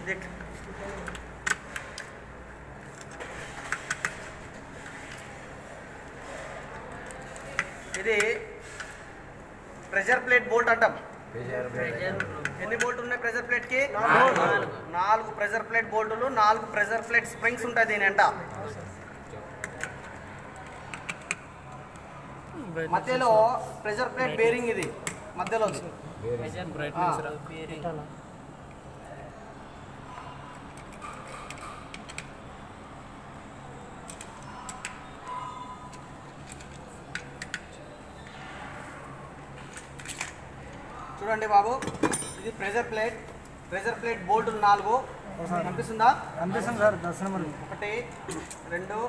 देख ఇది pressure plate bolt అంటాం ఎన్ని బోల్ట్ ఉన్నాయి ప్రెషర్ ప్లేట్ కి నాలుగు ప్రెషర్ ప్లేట్ బోల్టులు నాలుగు ప్రెషర్ ప్లేట్ స్ప్రింగ్స్ ఉంటాయి దీని ఎంట మధ్యలో ప్రెషర్ ప్లేట్ బేరింగ్ ఇది మధ్యలో చూడండి బాబు ఇది pressure plate pressure plate bolt నాలుగు కనిపిస్తుందా కనిపిస్తుంది సార్ దర్శనం మరి ఒకటి రెండు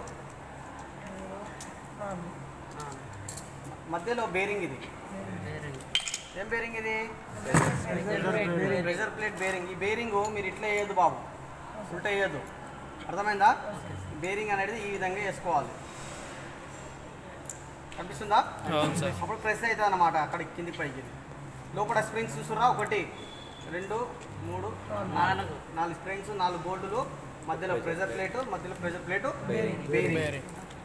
ఆ, మధ్యలో బేరింగ్ ఇది ఏం బేరింగ్ ఇది ప్రెషర్ ప్లేట్ బేరింగ్ ఈ బేరింగ్ మీరు ఇట్లా వేయద్దు బాబు ఉల్టా వేయద్దు అర్థమైందా బేరింగ్ అనేది ఈ విధంగా వేసుకోవాలి కనిపిస్తుందా అప్పుడు ప్రెస్ అవుతుంది అన్నమాట అక్కడికి కిందికి పైకి లోపల స్ప్రింగ్స్ చూసురా ఒకటి రెండు మూడు నాలుగు నాలుగు స్ప్రింగ్స్ నాలుగు బోల్టులు మధ్యలో ప్రెషర్ ప్లేట్ మధ్యలో ప్రెషర్ ప్లేట్ బేరింగ్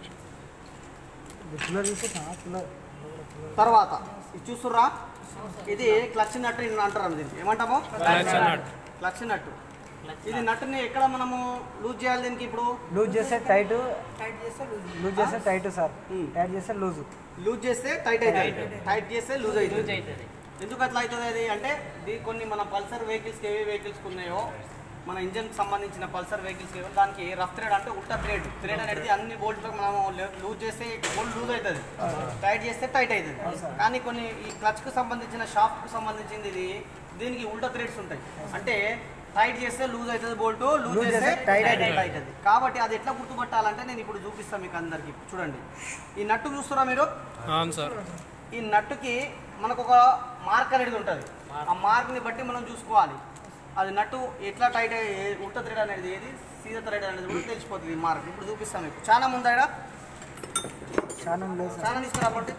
కూలర్ చూస్తే కూలర్ తర్వాత ఇది చూస్తుర్రా ఇది క్లచ్ నట్టు ఇన్ అంటారు దీన్ని ఏమంటాము క్లచ్ నట్టు ఇది నట్టుని ఎక్కడ మనము లూజ్ చేయాలి దీనికి ఇప్పుడు లూజ్ చేస్తే టైట్ టైట్ చేస్తే లూజ్ చేస్తే టైట్ సార్ Hmm. టైట్ చేస్తే లూజ్ లూజ్ చేస్తే టైట్ అవుతుంది టైట్ చేస్తే లూజ్ అవుతుంది ఎందుకు అట్లా అవుతుంది అది అంటే ఇది కొన్ని మన పల్సర్ వెహికల్స్కి ఏవే వెహికల్స్కి ఉన్నాయో మన ఇంజన్కి సంబంధించిన పల్సర్ వెహికల్స్కి ఏవో దానికి రఫ్ థ్రెడ్ అంటే ఉల్టా థ్రెడ్ థ్రెడ్ అనేది అన్ని బోల్ట్లకు మనం లూజ్ చేస్తే బోల్ట్ లూజ్ అవుతుంది టైట్ చేస్తే టైట్ అవుతుంది కానీ కొన్ని ఈ క్లచ్కి సంబంధించిన షాఫ్ట్కి సంబంధించింది ఇది దీనికి ఉల్టా థ్రెడ్స్ ఉంటాయి అంటే టైట్ చేస్తే లూజ్ అవుతుంది బోల్ట్ లూజ్ Loose చేస్తే చేస్తే టైట్ tight అవుతుంది కాబట్టి అది ఎట్లా గుర్తుపట్టాలంటే నేను ఇప్పుడు చూపిస్తాను మీకు అందరికి చూడండి ఈ నట్టు చూస్తారా మీరు అవును సార్ ఈ నట్టుకి మనకు ఒక మార్క్ అనేది ఉంటుంది ఆ మార్క్ని బట్టి మనం చూసుకోవాలి అది నట్టు ఎట్లా టైట్ ఉల్ట థ్రెడ్ అనేది ఏది సీదా థ్రెడ్ అనేది కూడా తెలిసిపోతుంది ఈ మార్క్ ఇప్పుడు చూపిస్తాను మీకు చాలా ముందు ఆయన చాలా లేదు సార్ చాలా తీసుకురాబట్టి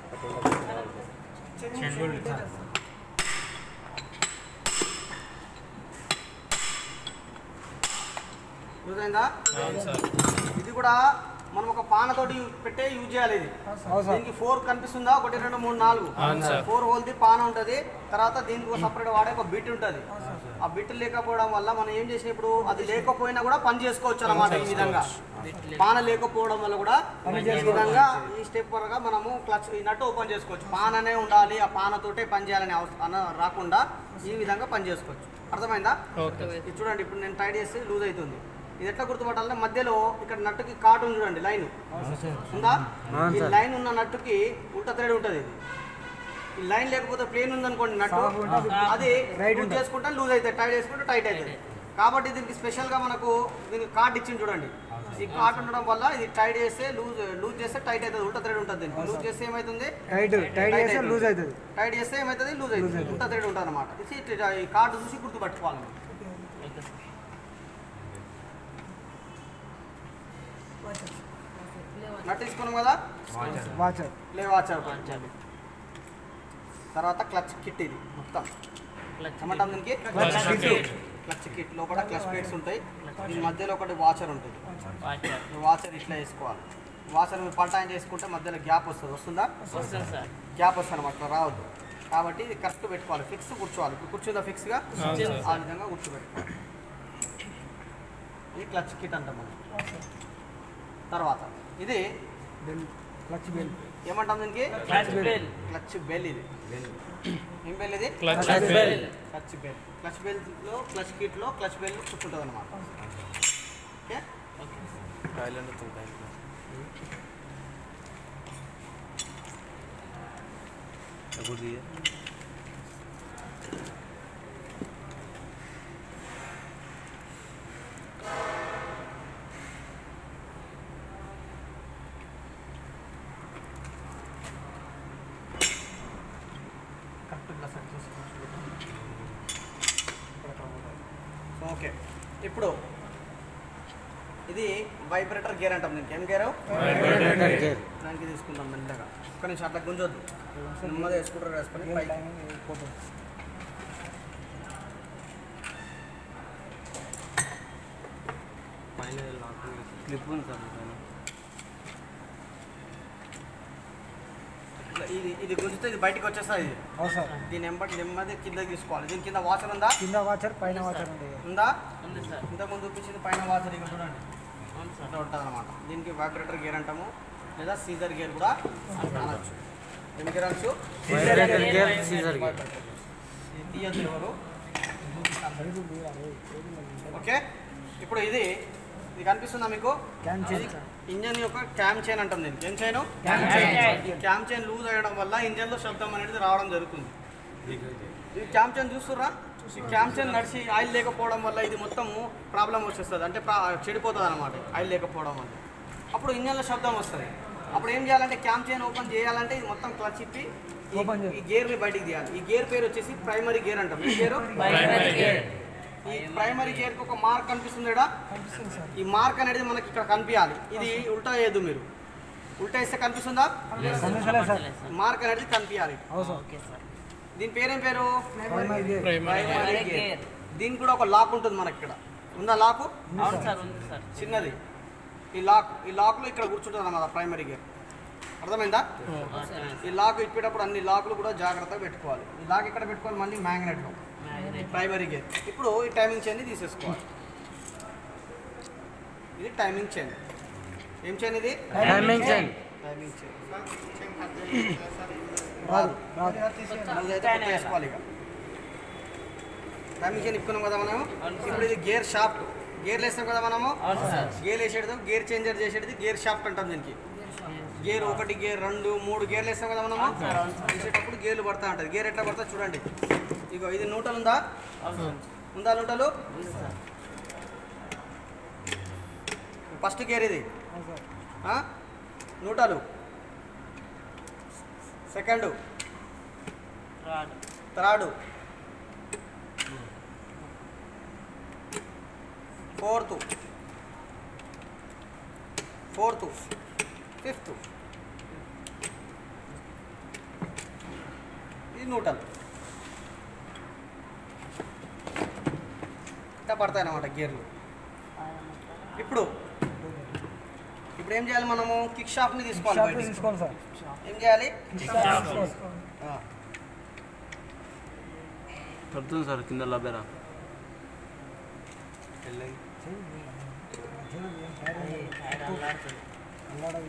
అయిందా అవును సార్ ఇది కూడా మనం ఒక పానతోటి పెట్టే యూజ్ చేయాలి ఇది అవును సార్ దీనికి ఫోర్ కనిపిస్తుందా ఒకటి రెండు మూడు నాలుగు అవును సార్. ఫోర్ హోల్ది పాన ఉంటుంది తర్వాత దీనికి ఒక సపరేట్ వాడే ఒక బిట్ ఉంటుంది ఆ బిట్ లేకపోవడం వల్ల మనం ఏం చేసిన ఇప్పుడు అది లేకపోయినా కూడా పని చేసుకోవచ్చు అన్నమాట ఈ విధంగా పాన లేకపోవడం వల్ల కూడా ఈ విధంగా ఈ స్టెప్ వరగా మనము క్లచ్ ఈ నట్టు ఓపెన్ చేసుకోవచ్చు పాననే ఉండాలి ఆ పానతోటే పని చేయాలని అవస- అన రాకుండా ఈ విధంగా పని చేసుకోవచ్చు అర్థమైందా ఓకే ఇది చూడండి ఇప్పుడు నేను టైట్ చేస్తే లూజ్ అవుతుంది ఇది ఎట్లా గుర్తుపట్టాలంటే మధ్యలో ఇక్కడ నట్టుకి కాటు ఉంది చూడండి లైన్ ఉందా ఈ లైన్ ఉన్న నట్టుకి ఉల్టా థ్రెడ్ ఉంటుంది ఇది ఈ లైన్ లేకపోతే ప్లేన్ ఉందనుకోండి నట్టు Soft ఉంటుంది. అది Right లూజ్ ఉంటుంది. చేసుకుంటే లూజ్ అవుతుంది టైట్ చేసుకుంటే టైట్ అవుతుంది కాబట్టి దీనికి స్పెషల్గా మనకు దీనికి కార్డ్ ఇచ్చింది చూడండి ఈ కార్డ్ ఉండడం వల్ల ఇది టైట్ చేస్తే లూజ్ లూజ్ చేస్తే టైట్ అవుతుంది ఉల్టా థ్రెడ్ ఉంటుంది దీనికి లూజ్ చేస్తే ఏమవుతుంది టైట్ టైట్ చేస్తే అవుతుంది. లూజ్ అవుతుంది టైట్ చేస్తే ఏమవుతుంది లూజ్ అవుతుంది ఉల్టా థ్రెడ్ ఉంటుంది అనమాట ఇది ఈ కార్డు చూసి గుర్తుపట్టుకోవాలి మీరు. నట్టు తీసుకున్నాం కదా వాచర్ లే వాచర్ తర్వాత క్లచ్ కిట్ ఇది మొత్తం ఏమంటాం దీనికి Clutch kit. క్లచ్ కిట్ లోపల క్లచ్ ప్లేట్స్ ఉంటాయి దీని మధ్యలో ఒకటి వాచర్ ఉంటుంది ఈ వాచర్ ఇట్లా వేసుకోవాలి వాచర్ మీరు పల్టాయిన్ చేసుకుంటే మధ్యలో గ్యాప్ వస్తుంది వస్తుందా గ్యాప్ వస్తుంది అనమాట అట్లా రావద్దు కాబట్టి ఇది కరెక్ట్ పెట్టుకోవాలి ఫిక్స్ కూర్చోవాలి ఇప్పుడు కూర్చుందా ఫిక్స్గా అవును సార్. ఆ విధంగా కూర్చోబెట్టుకోవాలి ఇది క్లచ్ కిట్ అంటాం మనం తర్వాత ఇది బెల్ క్లచ్ బెల్ ఏమంటాం దీనికి Clutch bell. క్లచ్ బెల్ ఇది ఏం బెల్ ఇది clutch bell clutch bell clutch bell లో క్లచ్ కిట్ లో క్లచ్ బెల్ కూర్చుంటుంది అనమాట ఓకే కరెక్ట్గా సెట్ చేసుకోవచ్చు సో ఓకే ఇప్పుడు ఇది వైబ్రేటర్ గేర్ అంటాం దీనికి ఏం గేరు దానికి తీసుకుందాం మెల్లగా ఒక్క నిమిషం అట్లా గుంజొద్దు నెమ్మదిగా వేసుకుంటారు వేసుకొని పైకి గ్రిప్ ఉంది సార్ ఇది ఇది గుంజితే ఇది బయటికి వచ్చేస్తుంది ఇది అవును సార్ దీని ఎంబటి నెమ్మది కిందకి తీసుకోవాలి దీని కింద వాచర్ ఉందా కింద వాచర్ పైన వాచర్ ఉంది ఉందా ఉంది సార్ ఇంతకుముందు చూపించింది పైన వాచర్ ఇక్కడ చూడండి అవును సార్ ఇట్లా ఉంటుంది అనమాట దీనికి వైబ్రేటర్ గేర్ అంటాము లేదా సీజర్ గేర్ కూడా అనొచ్చు ఏం గేర్ అనొచ్చు Vibrator gear, scissor gear. ఇది తీయద్దు ఎవరు ఓకే ఇప్పుడు ఇది ఇది కనిపిస్తుందా మీకు Cam chain. ఇది ఇంజన్ యొక్క క్యామ్ చైన్ అంటాం దీనికి ఏం చైన్ Cam chain. ఈ క్యామ్ చైన్ లూజ్ అయ్యడం వల్ల ఇంజన్లో శబ్దం అనేది రావడం జరుగుతుంది ఈ క్యామ్ చైన్ చూస్తుర్రా ఈ క్యామ్ చైన్ నడిచి ఆయిల్ లేకపోవడం వల్ల ఇది మొత్తం ప్రాబ్లం వచ్చేస్తుంది అంటే ప్రా- చెడిపోతుంది అనమాట ఆయిల్ లేకపోవడం వల్ల అప్పుడు ఇంజన్లో శబ్దం వస్తుంది అప్పుడు ఏం చేయాలంటే క్యామ్ చైన్ ఓపెన్ చేయాలంటే ఇది మొత్తం క్లచ్ ఇప్పి ఈ- Open చేయాలి. ఈ గేర్ని బయటికి తీయాలి ఈ గేర్ పేరు వచ్చేసి ప్రైమరీ గేర్ అంటాం ఈ గేరు Primary gear. ఈ ప్రైమరీ గేర్కి ఒక మార్క్ కనిపిస్తుంది ఈడ. ఈ మార్క్ అనేది మనకి ఇక్కడ కనిపించాలి ఇది ఉల్టా వేయద్దు మీరు ఉల్టా వేస్తే కనిపిస్తుందా కనిపించలేదు సార్ మార్క్ అనేది కనిపించాలి అవును సార్ ఓకే సార్ దీని పేరేం పేరు primary gear primary Primary gear gear. దీనికి కూడా ఒక లాక్ ఉంటుంది మనకి ఇక్కడ ఉందా లాకు అవును సార్ ఉంది సార్ చిన్నది ఈ లాక్ ఈ లాక్లో ఇక్కడ కూర్చుంటుంది అన్నమాట ప్రైమరీ గేర్ అర్థమైందా అవును సార్ ఈ లాక్ ఇప్పేటప్పుడు అన్ని లాకులు కూడా జాగ్రత్తగా పెట్టుకోవాలి ఈ లాక్ ఇక్కడ పెట్టుకోవాలి మళ్ళీ మ్యాగ్నెట్లో మ్యాగ్నెట్ ప్రైమరీ గేర్ ఇప్పుడు ఈ టైమింగ్ చైన్ తీసేసుకోవాలి ఇది టైమింగ్ చైన్ ఏం చైన్ ఇది టైమింగ్ చైన్ టైమింగ్ చైన్ రాదు రాదు అయితే కొత్త వేసుకోవాలి ఇక టైమింగ్ చైన్ ఇప్పుకున్నాం కదా మనము ఇప్పుడు ఇది గేర్ షాఫ్ట్ గేర్లు వేస్తాం కదా మనము అవును సార్ గేర్ వేసేది గేర్ చేంజర్ చేసేది గేర్ షాఫ్ట్ అంటాం దీనికి గేర్ ఒకటి గేర్ రెండు మూడు గేర్లు వేస్తాం కదా మనము అవును సార్, అవును సార్. వేసేటప్పుడు గేర్లు పడతా ఉంటుంది గేర్ ఎట్లా పడతా చూడండి ఇగో ఇది నూటలు ఉందా అవును ఉందా నూటలు ఉంది సార్ ఫస్ట్ గేర్ ఇది అవును సార్ ఆ? Neutral second rod third fourth fourth fifth ఇది నూటల్ ఇట్లా పడతాయి అన్నమాట గేర్లు ఇప్పుడు ఇప్పుడు ఏం చేయాలి మనము కిక్ షాప్ని తీసుకోవాలి షాప్ బయటికి. తీసుకోండి సార్ ఏం చేయాలి షాప్ తీసుకోండి. ఆ. పడుతుంది సార్ కింద లబ్బేరా అల్లాడవి.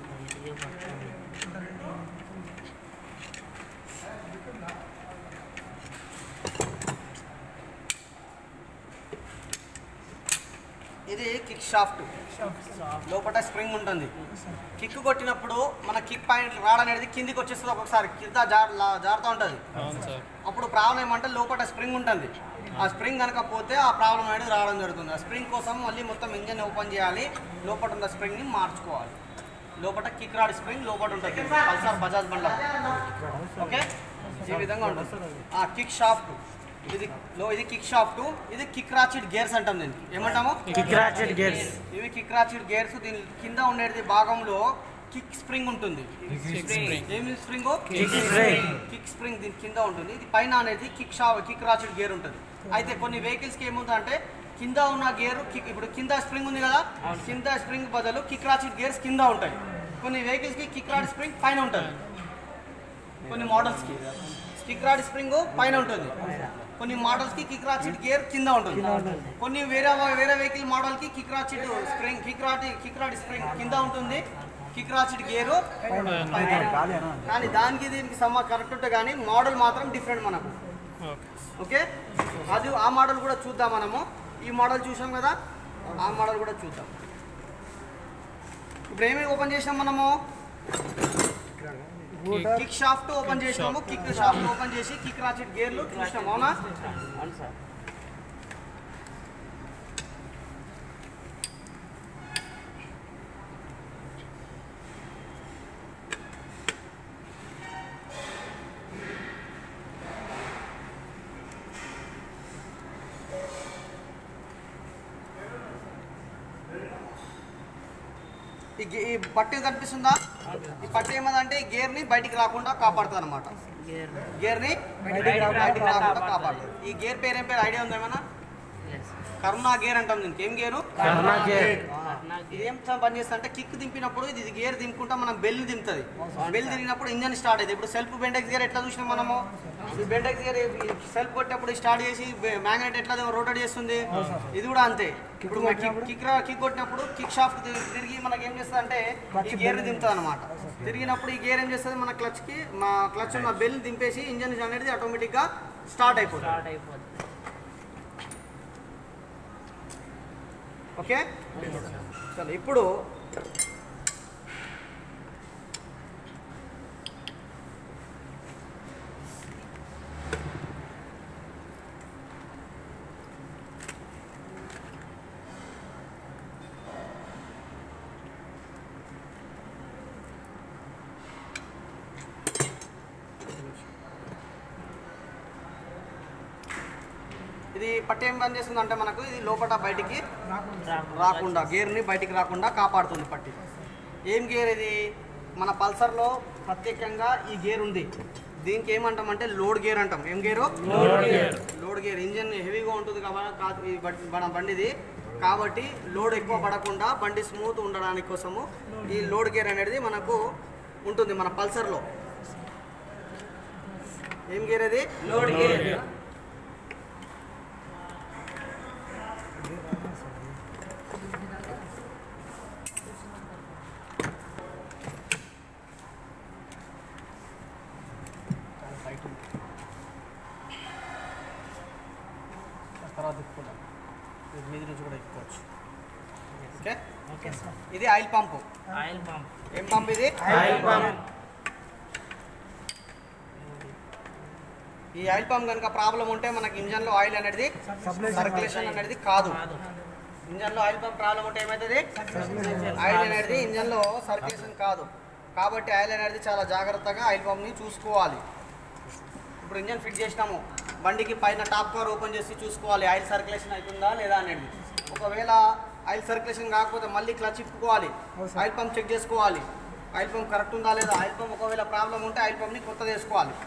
ఇది కిక్ షాఫ్ట్ లోపల స్ప్రింగ్ ఉంటుంది కిక్ కొట్టినప్పుడు మన కిక్ పాయింట్ రాడనేది కిందికి వచ్చేస్తుంది ఒక్కొక్కసారి కింద జార్ లా- జారుతూ ఉంటుంది అవును సార్ అప్పుడు ప్రాబ్లం ఏమంటే లోపల స్ప్రింగ్ ఉంటుంది ఆ స్ప్రింగ్ కనుక పోతే ఆ ప్రాబ్లం అనేది రావడం జరుగుతుంది ఆ స్ప్రింగ్ కోసం మళ్ళీ మొత్తం ఇంజన్ ఓపెన్ చేయాలి లోపల ఉన్న స్ప్రింగ్ని మార్చుకోవాలి లోపల కిక్ రాడ్ స్ప్రింగ్ లోపల ఉంటుంది పల్సర్ బజాజ్ బండ్ల ఓకే ఈ విధంగా ఉంటుంది ఆ కిక్ షాఫ్ట్ ఇది లో ఇది కిక్ షాఫ్ట్ ఇది కిక్ రాచిడ్ గేర్స్ అంటాం దీనికి ఏమంటాము కిక్ రాచెట్ గేర్స్ ఇవి కిక్ రాచిడ్ గేర్స్ దీని కింద ఉండేది భాగంలో కిక్ స్ప్రింగ్ ఉంటుంది స్ప్రింగ్ ఏమి spring kick spring kick spring దీని కింద ఉంటుంది ఇది పైన అనేది కిక్ షా కిక్ రాచిడ్ గేర్ ఉంటుంది అయితే కొన్ని వెహికల్స్కి ఏముందంటే కింద ఉన్న గేర్ కిక్ ఇప్పుడు కింద స్ప్రింగ్ ఉంది కదా కింద స్ప్రింగ్ బదులు కిక్ రాచిడ్ గేర్స్ కింద ఉంటాయి కొన్ని వెహికల్స్కి కిక్ రాడ్ స్ప్రింగ్ పైన ఉంటుంది కొన్ని మోడల్స్కి కిక్ రాడ్ స్ప్రింగ్ పైన ఉంటుంది కొన్ని మోడల్స్కి కిక్ రాచిడ్ గేర్ కింద ఉంటుంది కొన్ని వేరే వేరే వెహికల్ మోడల్కి kick ratchet spring kick rod kick rod spring కింద ఉంటుంది కిక్ రాచిడ్ గేరు పైన కానీ దానికి దీనికి సమ కరెక్ట్ ఉంటే కానీ మోడల్ మాత్రం డిఫరెంట్ మనకు ఓకే అది ఆ మోడల్ కూడా చూద్దాం మనము ఈ మోడల్ చూసాం కదా ఆ మోడల్ కూడా చూద్దాం ఇప్పుడు ఏమి ఓపెన్ చేసాం మనము రూటర్ కిక్ షాఫ్ట్ ఓపెన్ చేసినాము కిక్ షాఫ్ట్ ఓపెన్ చేసి కిక్ రాచిడ్ గేర్లు చూసినాము అవునా అవును సార్ ఈ గే- ఈ పట్టీ కనిపిస్తుందా ఈ పట్టీ ఏమదంటే ఈ గేర్ని బయటికి రాకుండా కాపాడుతుంది అనమాట గేర్ గేర్ని బయటికి రాకుండా బయటికి రాకుండా కాపాడుతుంది. కాపాడుతుంది ఈ గేర్ పేరు ఏం పేరు ఐడియా ఉందా ఏమన్నా ఎస్ కరుణా గేర్ అంటాం దీనికి ఏం గేరు కర్ణా గేర్ ఇది ఏం పని చేస్తా అంటే కిక్ దింపినప్పుడు ఇది గేర్ దింపుకుంటా మనం బెల్ దింపుతుంది బెల్ తిరిగినప్పుడు ఇంజన్ స్టార్ట్ అయింది ఇప్పుడు సెల్ఫ్ బెండెక్స్ గేర్ ఎట్లా చూసినాం మనము ఈ బెండెక్స్ గేర్ సెల్ఫ్ కొట్టేప్పుడు స్టార్ట్ చేసి మ్యాగ్నెట్ ఎట్లా రోటేట్ చేస్తుంది ఇది కూడా అంతే ఇప్పుడు మన కిక్ కిక్ రా- కిక్ కొట్టినప్పుడు కిక్ షాఫ్ట్ తిరిగి మనకి ఏం చేస్తుంది అంటే ఈ గేర్ దింపుతుంది అనమాట తిరిగినప్పుడు ఈ గేర్ ఏం చేస్తుంది మన క్లచ్ కి మా క్లచ్ ఉన్న బెల్ దింపేసి ఇంజన్ అనేది ఆటోమేటిక్ గా స్టార్ట్ అయిపోతుంది స్టార్ట్ అయిపోద్ది ఓకే చలో ఇప్పుడు ఇది పట్టి ఏం పని చేస్తుంది అంటే మనకు ఇది లోపల బయటికి రాకుండా గేర్ని బయటికి రాకుండా కాపాడుతుంది పట్టి ఏం గేర్ ఇది మన పల్సర్లో ప్రత్యేకంగా ఈ గేర్ ఉంది దీనికి ఏమంటామంటే లోడ్ గేర్ అంటాం ఏం గేరు లోడ్ గేర్ ఇంజన్ హెవీగా ఉంటుంది కాబట్టి కాదు ఈ బం- మన బండిది కాబట్టి లోడ్ ఎక్కువ పడకుండా బండి స్మూత్ ఉండడానికి కోసము ఈ లోడ్ గేర్ అనేది మనకు ఉంటుంది మన పల్సర్లో ఏం గేర్ అది లోడ్ గేర్ తర్వాత తిప్పుకుందాం ఇది మీది నుంచి కూడా ఎక్కువచ్చు ఓకే ఓకే సార్ ఇది ఆయిల్ పంపు ఆయిల్ పంప్ ఏం పంప్ ఇది ఆయిల్ పంప్ ఈ ఆయిల్ పంప్ కనుక ప్రాబ్లం ఉంటే మనకి ఇంజన్లో ఆయిల్ అనేది సర్క్యులేషన్ అనేది కాదు కాదు ఇంజన్లో ఆయిల్ పంప్ ప్రాబ్లం ఉంటే ఏమవుతుంది ఆయిల్ అనేది ఇంజన్లో సర్క్యులేషన్ కాదు కాబట్టి ఆయిల్ అనేది చాలా జాగ్రత్తగా ఆయిల్ పంప్ని చూసుకోవాలి ఇప్పుడు ఇంజన్ ఫిట్ చేసినాము బండికి పైన టాప్ కవర్ ఓపెన్ చేసి చూసుకోవాలి ఆయిల్ సర్క్యులేషన్ అవుతుందా లేదా అనేది ఒకవేళ ఆయిల్ సర్క్యులేషన్ కాకపోతే మళ్ళీ క్లచ్ ఇప్పుకోవాలి ఆయిల్ పంప్ చెక్ చేసుకోవాలి ఆయిల్ పంప్ కరెక్ట్ ఉందా లేదా ఆయిల్ పంప్ ఒకవేళ ప్రాబ్లం ఉంటే ఆయిల్ పంప్ని కొత్తది వేసుకోవాలి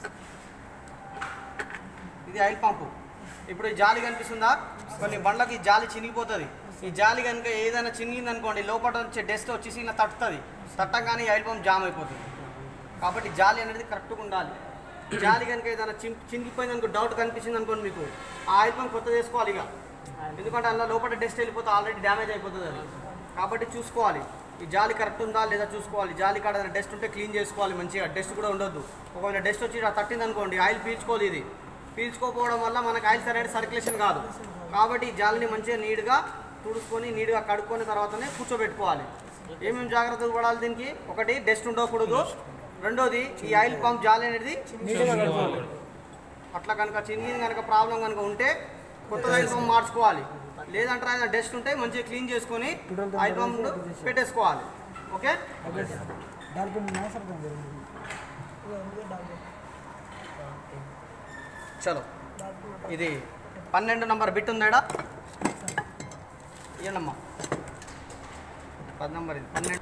ఇది ఆయిల్ పంపు ఇప్పుడు ఈ జాలి కనిపిస్తుందా కొన్ని బండ్లకి ఈ జాలి చినిగిపోతుంది ఈ జాలి కనుక ఏదైనా చినిగింది అనుకోండి లోపల వచ్చే డస్ట్ వచ్చేసి ఇలా తట్టుతుంది తట్టంగానే ఈ ఆయిల్ పంప్ జామ్ అయిపోతుంది కాబట్టి జాలి అనేది కరెక్ట్గా ఉండాలి జాలి కనుక ఏదైనా చిన్ చినిగిపోయింది అనుకో డౌట్ కనిపించింది అనుకోండి మీకు ఆ ఆయిల్ పంప్ కొత్త చేసుకోవాలి ఇక ఎందుకంటే అందులో లోపల డస్ట్ వెళ్ళిపోతే ఆల్రెడీ డ్యామేజ్ అయిపోతుంది అది కాబట్టి చూసుకోవాలి ఈ జాలి కరెక్ట్ ఉందా లేదా చూసుకోవాలి జాలి కాడ ఏదైనా డస్ట్ ఉంటే క్లీన్ చేసుకోవాలి మంచిగా డస్ట్ కూడా ఉండొద్దు ఒకవేళ డస్ట్ వచ్చి ఇలా తట్టింది అనుకోండి ఆయిల్ పీల్చుకోవాలి ఇది పీల్చుకోకపోవడం వల్ల మనకు ఆయిల్ సరైన సర్క్యులేషన్ కాదు కాబట్టి ఈ జాలిని మంచిగా నీట్గా తుడుచుకొని నీట్గా కడుక్కొని తర్వాతనే కూర్చోబెట్టుకోవాలి ఏమేమి జాగ్రత్తలు పడాలి దీనికి ఒకటి డస్ట్ ఉండకూడదు రెండోది ఈ ఆయిల్ పంప్ జాలి అనేది అట్లా కనుక చిన్నది కనుక ప్రాబ్లం కనుక ఉంటే కొత్త ఆయిల్ పంప్ మార్చుకోవాలి లేదంటే ఏదైనా డస్ట్ ఉంటే మంచిగా క్లీన్ చేసుకొని ఆయిల్ పంప్ పెట్టేసుకోవాలి ఓకే దానికి ఉన్నాయి సార్ కొంచెం. చలో ఇది పన్నెండు నంబర్ బిట్ ఉందాడా ఇయ్యండమ్మా పది నంబర్ ఇది పన్నెండు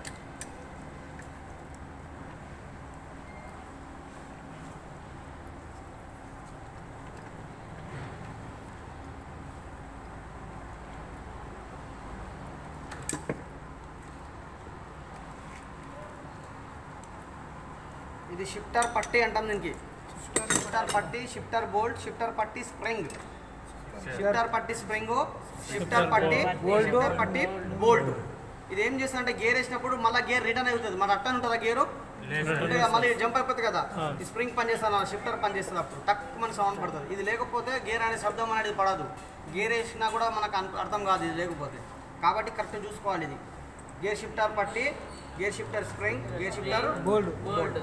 ఇది షిఫ్టర్ పట్టి అంటాం దీనికి షిఫ్టర్ పట్టి షిఫ్టర్ బోల్ట్ షిఫ్టర్ పట్టి స్ప్రింగ్ షిఫ్టర్ పట్టి స్ప్రింగ్ షిఫ్టర్ పట్టి షిఫ్టర్ పట్టి బోల్ట్ ఇది ఏం చేస్తుందంటే గేర్ వేసినప్పుడు మళ్ళీ గేర్ రిటర్న్ అవుతుంది మన అట్టని ఉంటుందా గేరు ఉంటే కదా, మళ్ళీ జంప్ అయిపోతుంది కదా ఈ స్ప్రింగ్ పని చేస్తాను షిఫ్టర్ పని చేస్తుంది అప్పుడు టక్ మన సౌండ్ పడుతుంది ఇది లేకపోతే గేర్ అనే శబ్దం అనేది పడదు గేర్ వేసినా కూడా మనకు అన్- అర్థం కాదు ఇది లేకపోతే కాబట్టి కరెక్ట్ చూసుకోవాలి ఇది గేర్ షిఫ్టర్ పట్టి gear shifter spring gear shifter gold gold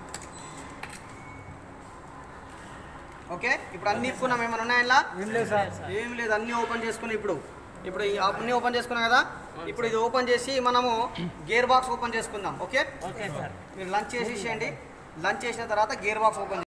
okay ఇప్పుడు అన్ని ఇప్పుకున్నాం ఏమైనా ఉన్నాయా ఇలా? ఏం లేదు సార్ ఏం లేదు అన్ని ఓపెన్ చేసుకుని ఇప్పుడు ఇప్పుడు ఈ అన్ని ఓపెన్ చేసుకున్నాం కదా ఇప్పుడు ఇది ఓపెన్ చేసి మనము గేర్ బాక్స్ ఓపెన్ చేసుకుందాం ఓకే ఓకే సార్ మీరు లంచ్ చేసేసేయండి లంచ్ చేసిన తర్వాత గేర్ బాక్స్ ఓపెన్